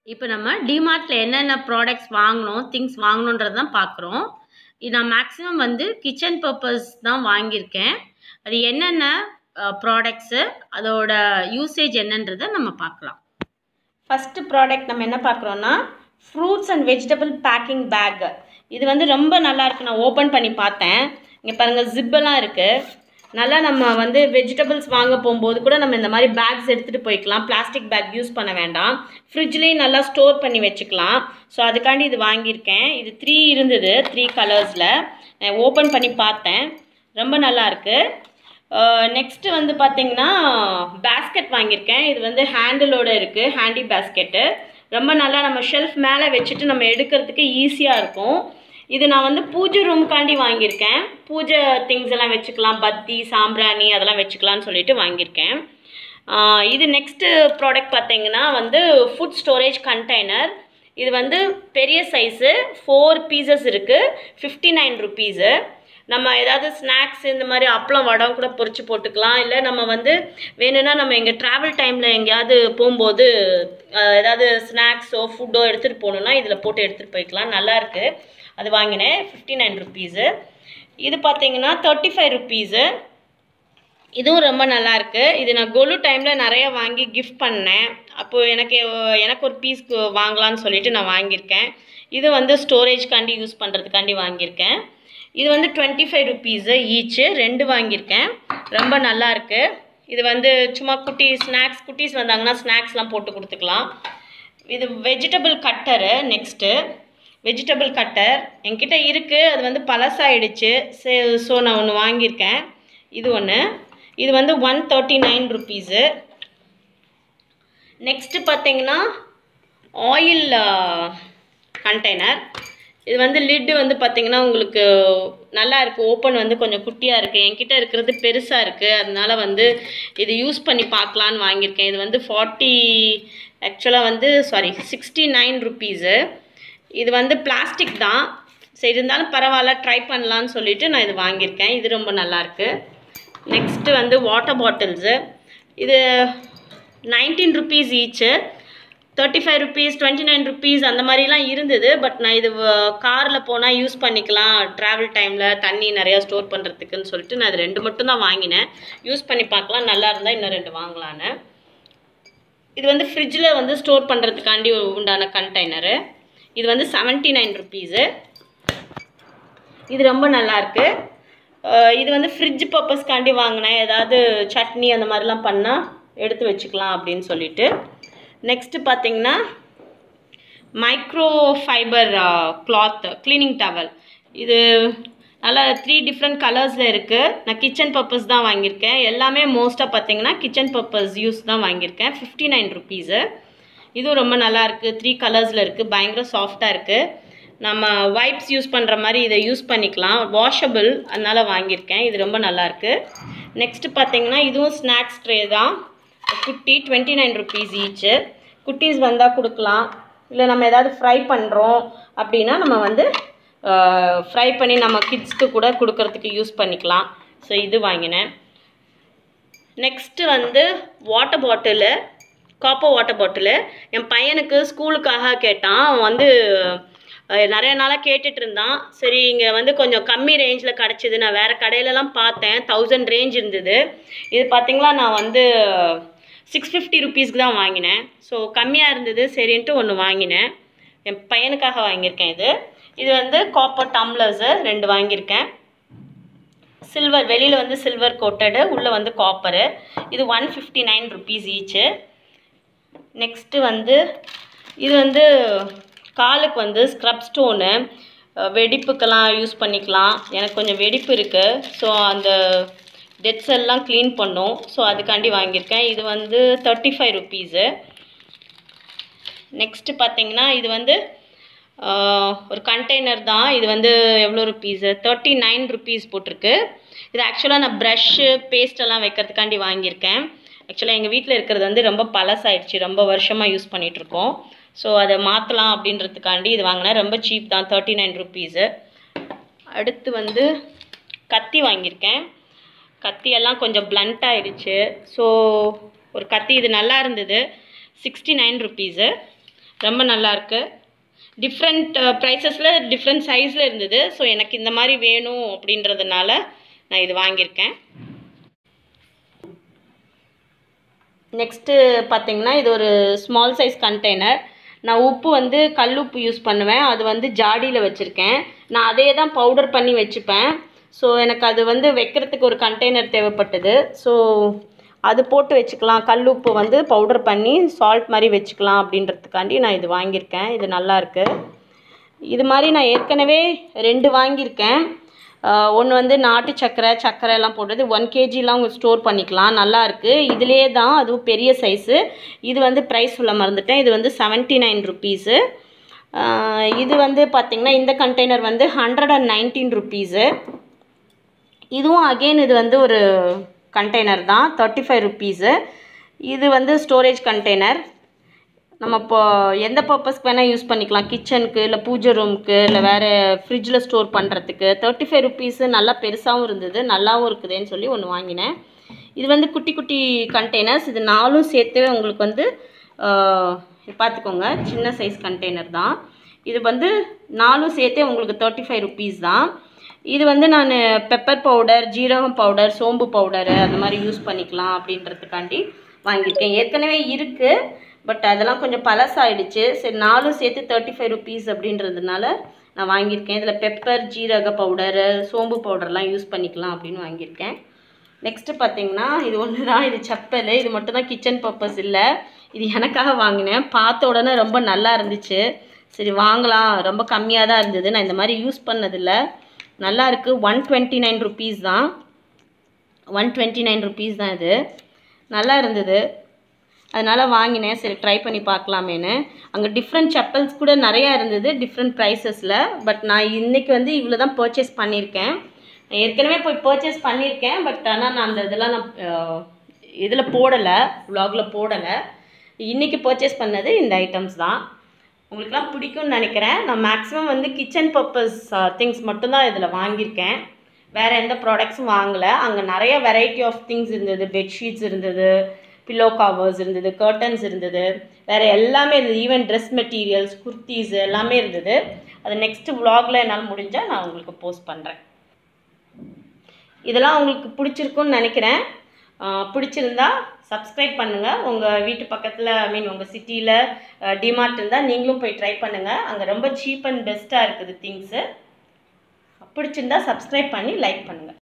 இப்போ நம்ம டிமார்ட்டில் என்னென்ன ப்ராடக்ட்ஸ் வாங்கணும் திங்ஸ் வாங்கணுன்றது தான் பார்க்குறோம் இது நான் மேக்ஸிமம் வந்து கிச்சன் பர்பஸ் தான் வாங்கியிருக்கேன் அது என்னென்ன ப்ராடக்ட்ஸு அதோட யூசேஜ் என்னன்றதை நம்ம பார்க்கலாம் ஃபஸ்ட்டு ப்ராடக்ட் நம்ம என்ன பார்க்குறோன்னா fruits and vegetable packing bag இது வந்து ரொம்ப நல்லா இருக்கு நான் ஓப்பன் பண்ணி பார்த்தேன் இங்கே பாருங்கள் ஜிப்பெல்லாம் இருக்குது நல்லா நம்ம வந்து வெஜிடபிள்ஸ் வாங்க போகும்போது கூட நம்ம இந்த மாதிரி பேக்ஸ் எடுத்துகிட்டு போய்க்கலாம் பிளாஸ்டிக் பேக் யூஸ் பண்ண வேண்டாம் ஃப்ரிட்ஜ்லேயும் நல்லா ஸ்டோர் பண்ணி வச்சுக்கலாம் ஸோ அதுக்காண்டி இது வாங்கியிருக்கேன் இது த்ரீ இருந்தது த்ரீ கலர்ஸில் நான் ஓப்பன் பண்ணி பார்த்தேன் ரொம்ப நல்லா இருக்குது நெக்ஸ்ட்டு வந்து பார்த்தீங்கன்னா பேஸ்கெட் வாங்கியிருக்கேன் இது வந்து ஹேண்டிலோட இருக்குது ஹேண்டி பேஸ்கெட்டு ரொம்ப நல்லா நம்ம ஷெல்ஃப் மேலே வச்சுட்டு நம்ம எடுக்கிறதுக்கு ஈஸியாக இருக்கும் இது நான் வந்து பூஜை ரூம்காண்டி வாங்கியிருக்கேன் பூஜை திங்ஸ் எல்லாம் வச்சுக்கலாம் பத்தி சாம்பிராணி அதெல்லாம் வச்சுக்கலாம்னு சொல்லிட்டு வாங்கியிருக்கேன் இது நெக்ஸ்ட்டு ப்ராடக்ட் பார்த்தீங்கன்னா வந்து ஃபுட் ஸ்டோரேஜ் கண்டெய்னர் இது வந்து பெரிய சைஸு ஃபோர் பீசஸ் இருக்குது ஃபிஃப்டி நைன் ருப்பீஸு நம்ம ஏதாவது ஸ்நாக்ஸ் இந்த மாதிரி அப்பளம் வடம் கூட பொறிச்சு போட்டுக்கலாம் இல்லை நம்ம வந்து வேணும்னா நம்ம எங்கள் ட்ராவல் டைமில் எங்கேயாவது போகும்போது ஏதாவது ஸ்நாக்ஸோ ஃபுட்டோ எடுத்துகிட்டு போகணுன்னா இதில் போட்டு எடுத்துகிட்டு போய்க்கலாம் நல்லாயிருக்கு அது வாங்கினேன் ஃபிஃப்டி நைன் ருப்பீஸு இது பார்த்தீங்கன்னா தேர்ட்டி ஃபைவ் ருப்பீஸு இதுவும் ரொம்ப நல்லாயிருக்கு இது நான் கொலு டைமில் நிறைய வாங்கி கிஃப்ட் பண்ணேன் அப்போது எனக்கு எனக்கு ஒரு பீஸ்க்கு வாங்கலான்னு சொல்லிட்டு நான் வாங்கியிருக்கேன் இது வந்து ஸ்டோரேஜ்காண்டி யூஸ் பண்ணுறதுக்காண்டி வாங்கியிருக்கேன் இது வந்து டுவெண்ட்டி ஃபைவ் ருப்பீஸு ஈச்சு ரெண்டு வாங்கியிருக்கேன் ரொம்ப நல்லாயிருக்கு இது வந்து சும்மா குட்டி ஸ்நாக்ஸ் குட்டீஸ் வந்தாங்கன்னா ஸ்நாக்ஸ்லாம் போட்டு கொடுத்துக்கலாம் இது vegetable cutter next vegetable cutter என்கிட்ட இருக்குது அது வந்து பழசாயிடுச்சு ஸோ நான் ஒன்று வாங்கியிருக்கேன் இது ஒன்று இது வந்து one thirty nine rupees next பார்த்தீங்கன்னா ஆயில் கண்டெய்னர் இது வந்து லிட்டு வந்து பார்த்திங்கன்னா உங்களுக்கு நல்லா இருக்குது ஓப்பன் வந்து கொஞ்சம் குட்டியாக இருக்குது என்கிட்ட இருக்கிறது பெருசாக இருக்குது அதனால வந்து இது யூஸ் பண்ணி பார்க்கலான்னு வாங்கியிருக்கேன் இது வந்து ஃபார்ட்டி ஆக்சுவலாக வந்து சாரி சிக்ஸ்டி நைன் ருப்பீஸு இது வந்து பிளாஸ்டிக் தான் சரி இருந்தாலும் பரவாயில்ல ட்ரை பண்ணலான்னு சொல்லிட்டு நான் இது வாங்கியிருக்கேன் இது ரொம்ப நல்லாயிருக்கு நெக்ஸ்ட்டு வந்து வாட்டர் பாட்டில்ஸு இது nineteen rupees each thirty five rupees twenty nine rupees அந்த மாதிரிலாம் இருந்தது பட் நான் இது காரில் போனால் யூஸ் பண்ணிக்கலாம் ட்ராவல் டைமில் தண்ணி நிறையா ஸ்டோர் பண்ணுறதுக்குன்னு சொல்லிட்டு நான் இது ரெண்டு மட்டும் தான் வாங்கினேன் யூஸ் பண்ணி பார்க்கலாம் நல்லா இருந்தால் இன்னும் ரெண்டு வாங்கலான்னு இது வந்து ஃப்ரிட்ஜில் வந்து ஸ்டோர் பண்ணுறதுக்காண்டி உண்டான கண்டெய்னரு இது வந்து செவன்ட்டி நைன் ருப்பீஸு இது ரொம்ப நல்லாயிருக்கு இது வந்து ஃப்ரிட்ஜ் பர்பஸ்க்காண்டி வாங்கினேன் ஏதாவது சட்னி அந்த மாதிரிலாம் பண்ணால் எடுத்து வச்சுக்கலாம் அப்படின்னு சொல்லிட்டு நெக்ஸ்ட்டு பார்த்தீங்கன்னா micro fibre cloth cleaning towel இது நல்லா த்ரீ டிஃப்ரெண்ட் கலர்ஸில் இருக்குது நான் கிச்சன் பர்பஸ் தான் வாங்கியிருக்கேன் எல்லாமே மோஸ்ட்டாக பார்த்தீங்கன்னா கிச்சன் பர்பஸ் யூஸ் தான் வாங்கியிருக்கேன் ஃபிஃப்டி நைன் ருப்பீஸு இதுவும் ரொம்ப நல்லாயிருக்கு த்ரீ கலர்ஸில் இருக்குது பயங்கர சாஃப்டாக இருக்குது நம்ம வைப்ஸ் யூஸ் பண்ணுற மாதிரி இதை யூஸ் பண்ணிக்கலாம் வாஷபிள் அதனால் வாங்கியிருக்கேன் இது ரொம்ப நல்லாயிருக்கு நெக்ஸ்ட்டு பார்த்தீங்கன்னா இதுவும் ஸ்நாக்ஸ் ட்ரே தான் குட்டி டுவெண்ட்டி நைன் ருப்பீஸ் ஈச்சு குட்டீஸ் வந்தால் கொடுக்கலாம் இல்லை நம்ம ஏதாவது ஃப்ரை பண்ணுறோம் அப்படின்னா நம்ம வந்து ஃப்ரை பண்ணி நம்ம கிட்ஸ்க்கு கூட கொடுக்கறதுக்கு யூஸ் பண்ணிக்கலாம் ஸோ இது வாங்கினேன் நெக்ஸ்ட்டு வந்து water bottle copper water bottle என் பையனுக்கு ஸ்கூலுக்காக கேட்டான் அவன் வந்து நிறைய நாளாக கேட்டுட்டு இருந்தான் சரி இங்கே வந்து கொஞ்சம் கம்மி ரேஞ்சில் கிடச்சிது நான் வேறு கடையிலலாம் பார்த்தேன் தௌசண்ட் ரேஞ்ச் இருந்தது இது பார்த்திங்களா நான் வந்து சிக்ஸ் ஃபிஃப்டி ருப்பீஸ்க்கு தான் வாங்கினேன் ஸோ கம்மியாக இருந்தது சரின்ட்டு ஒன்று வாங்கினேன் என் பையனுக்காக வாங்கியிருக்கேன் இது இது வந்து காப்பர் டம்ளர்ஸு ரெண்டு வாங்கியிருக்கேன் சில்வர் வெளியில் வந்து சில்வர் கோட்டடு உள்ளே வந்து காப்பரு இது one fifty nine rupees each next வந்து இது வந்து காலுக்கு வந்து ஸ்க்ரப் ஸ்டோனு வெடிப்புக்கெல்லாம் யூஸ் பண்ணிக்கலாம் எனக்கு கொஞ்சம் வெடிப்பு இருக்குது ஸோ அந்த டெட்ஸ் எல்லாம் க்ளீன் பண்ணும் ஸோ அதுக்காண்டி வாங்கியிருக்கேன் இது வந்து தேர்ட்டி ஃபைவ் ருப்பீஸு நெக்ஸ்ட்டு பார்த்தீங்கன்னா இது வந்து ஒரு கண்டெய்னர் தான் இது வந்து எவ்வளோ ருப்பீஸு தேர்ட்டி நைன் ருப்பீஸ் போட்டிருக்கு இது ஆக்சுவலாக நான் ப்ரஷ்ஷு பேஸ்டெல்லாம் வைக்கிறதுக்காண்டி வாங்கியிருக்கேன் ஆக்சுவலாக எங்கள் வீட்டில் இருக்கிறது வந்து ரொம்ப பழசாயிடுச்சு ரொம்ப வருஷமாக யூஸ் பண்ணிகிட்ருக்கோம் ஸோ அதை மாற்றலாம் அப்படின்றதுக்காண்டி இது வாங்கினேன் ரொம்ப சீப் தான் தேர்ட்டி நைன் ருப்பீஸு அடுத்து வந்து கத்தி வாங்கியிருக்கேன் கத்தியெல்லாம் கொஞ்சம் பிளண்ட் ஆயிடுச்சு ஸோ ஒரு கத்தி இது நல்லா இருந்தது சிக்ஸ்டி நைன் ருப்பீஸு ரொம்ப நல்லா இருக்கு டிஃப்ரெண்ட் ப்ரைஸஸில் டிஃப்ரெண்ட் சைஸில் இருந்தது ஸோ எனக்கு இந்த மாதிரி வேணும் அப்படின்றதுனால நான் இது வாங்கியிருக்கேன் நெக்ஸ்ட்டு பார்த்தீங்கன்னா இது ஒரு ஸ்மால் சைஸ் கண்டெய்னர் நான் உப்பு வந்து கல் உப்பு யூஸ் பண்ணுவேன் அது வந்து ஜாடியில் வச்சுருக்கேன் நான் அதே தான் பவுடர் பண்ணி வச்சுப்பேன் ஸோ எனக்கு அது வந்து வைக்கிறதுக்கு ஒரு கண்டெய்னர் தேவைப்பட்டது ஸோ அது போட்டு வச்சுக்கலாம் கல் உப்பு வந்து பவுடர் பண்ணி சால்ட் மாதிரி வச்சுக்கலாம் அப்படின்றதுக்காண்டி நான் இது வாங்கியிருக்கேன் இது நல்லா இருக்கு இது மாதிரி நான் ஏற்கனவே ரெண்டு வாங்கியிருக்கேன் ஒன்று வந்து நாட்டு சக்கரை சக்கரை எல்லாம் போட்டது ஒன் கேஜிலாம் அவங்க ஸ்டோர் பண்ணிக்கலாம் நல்லா இருக்கு இதுலேயே தான் அதுவும் பெரிய சைஸு இது வந்து ப்ரைஸ் சொல்ல மறந்துட்டேன் இது வந்து செவன்ட்டி நைன் ருப்பீஸு இது வந்து பார்த்திங்கன்னா இந்த கண்டெய்னர் வந்து ஹண்ட்ரட் அண்ட் நைன்டீன் ருப்பீஸு இதுவும் அகெயின் இது வந்து ஒரு கண்டெய்னர் தான் தேர்ட்டி ஃபைவ் ருப்பீஸு இது வந்து ஸ்டோரேஜ் கண்டெய்னர் நம்ம இப்போ எந்த பர்பஸ்க்கு வேணால் யூஸ் பண்ணிக்கலாம் கிச்சனுக்கு இல்லை பூஜை ரூமுக்கு இல்லை வேறு ஃப்ரிட்ஜில் ஸ்டோர் பண்ணுறதுக்கு தேர்ட்டி ஃபைவ் ருப்பீஸு நல்லா பெருசாகவும் இருந்தது நல்லாவும் இருக்குதுன்னு சொல்லி ஒன்று வாங்கினேன் இது வந்து குட்டி குட்டி கண்டெய்னர்ஸ் இது நாலும் சேர்த்து உங்களுக்கு வந்து பார்த்துக்கோங்க சின்ன சைஸ் கண்டெய்னர் தான் இது வந்து நாலும் சேர்த்தே உங்களுக்கு தேர்ட்டி ஃபைவ் ருப்பீஸ் தான் இது வந்து நான் பெப்பர் பவுடர் ஜீரகம் பவுடர் சோம்பு பவுடரு அந்த மாதிரி யூஸ் பண்ணிக்கலாம் அப்படின்றதுக்காண்டி வாங்கியிருக்கேன் ஏற்கனவே இருக்குது பட் அதெல்லாம் கொஞ்சம் பழசாயிடுச்சு சரி நாலும் சேர்த்து தேர்ட்டி ஃபைவ் ருபீஸ் அப்படின்றதுனால நான் வாங்கியிருக்கேன் இதில் பெப்பர் ஜீரக பவுடரு சோம்பு பவுடர்லாம் யூஸ் பண்ணிக்கலாம் அப்படின்னு வாங்கியிருக்கேன் நெக்ஸ்ட்டு பார்த்தீங்கன்னா இது ஒன்று தான் இது செப்பல் இது மட்டும் தான் கிச்சன் பர்பஸ் இல்லை இது எனக்காக வாங்கினேன் பார்த்த உடனே ரொம்ப நல்லா இருந்துச்சு சரி வாங்கலாம் ரொம்ப கம்மியாக தான் இருந்தது நான் இந்த மாதிரி யூஸ் பண்ணதில்ல நல்லா இருக்குது ஒன் டுவெண்ட்டி நைன் ருபீஸ் தான் ஒன் டுவெண்ட்டி நைன் ருபீஸ் தான் இது நல்லா இருந்தது அதனால் வாங்கினேன் சரி ட்ரை பண்ணி பார்க்கலாமேன்னு அங்கே டிஃப்ரெண்ட் செப்பல்ஸ் கூட நிறையா இருந்தது டிஃப்ரெண்ட் ப்ரைஸஸில் பட் நான் இன்றைக்கி வந்து இவ்வளோ தான் பர்ச்சேஸ் பண்ணியிருக்கேன் நான் ஏற்கனவே போய் பர்ச்சேஸ் பண்ணியிருக்கேன் பட் ஆனால் நான் அந்த இதெல்லாம் நான் இதில் போடலை வ்ளாகில் போடலை இன்றைக்கி பர்ச்சேஸ் பண்ணது இந்த ஐட்டம்ஸ் தான் உங்களுக்குலாம் பிடிக்கும்னு நினைக்கிறேன் நான் மேக்ஸிமம் வந்து கிச்சன் பர்பஸ் திங்ஸ் மட்டும்தான் இதில் வாங்கியிருக்கேன் வேறு எந்த ப்ராடக்ட்ஸும் வாங்கலை அங்கே நிறைய வெரைட்டி ஆஃப் திங்ஸ் இருந்தது பெட்ஷீட்ஸ் இருந்தது பில்லோ கவர்ஸ் இருந்தது கர்டன்ஸ் இருந்தது வேறு எல்லாமே இருந்தது ஈவன் ட்ரெஸ் மெட்டீரியல்ஸ் குர்த்திஸ் எல்லாமே இருந்தது அது நெக்ஸ்ட்டு வ்ளாகில் என்னால் முடிஞ்சால் நான் உங்களுக்கு போஸ்ட் பண்ணுறேன் இதெல்லாம் உங்களுக்கு பிடிச்சிருக்குன்னு நினைக்கிறேன் பிடிச்சிருந்தா சப்ஸ்கிரைப் பண்ணுங்கள் உங்கள் வீட்டு பக்கத்தில் ஐ மீன் உங்கள் சிட்டியில் டிமார்ட் இருந்தால் நீங்களும் போய் ட்ரை பண்ணுங்கள் அங்கே ரொம்ப சீப் அண்ட் பெஸ்ட்டாக இருக்குது திங்ஸு பிடிச்சிருந்தா சப்ஸ்கிரைப் பண்ணி லைக் பண்ணுங்கள்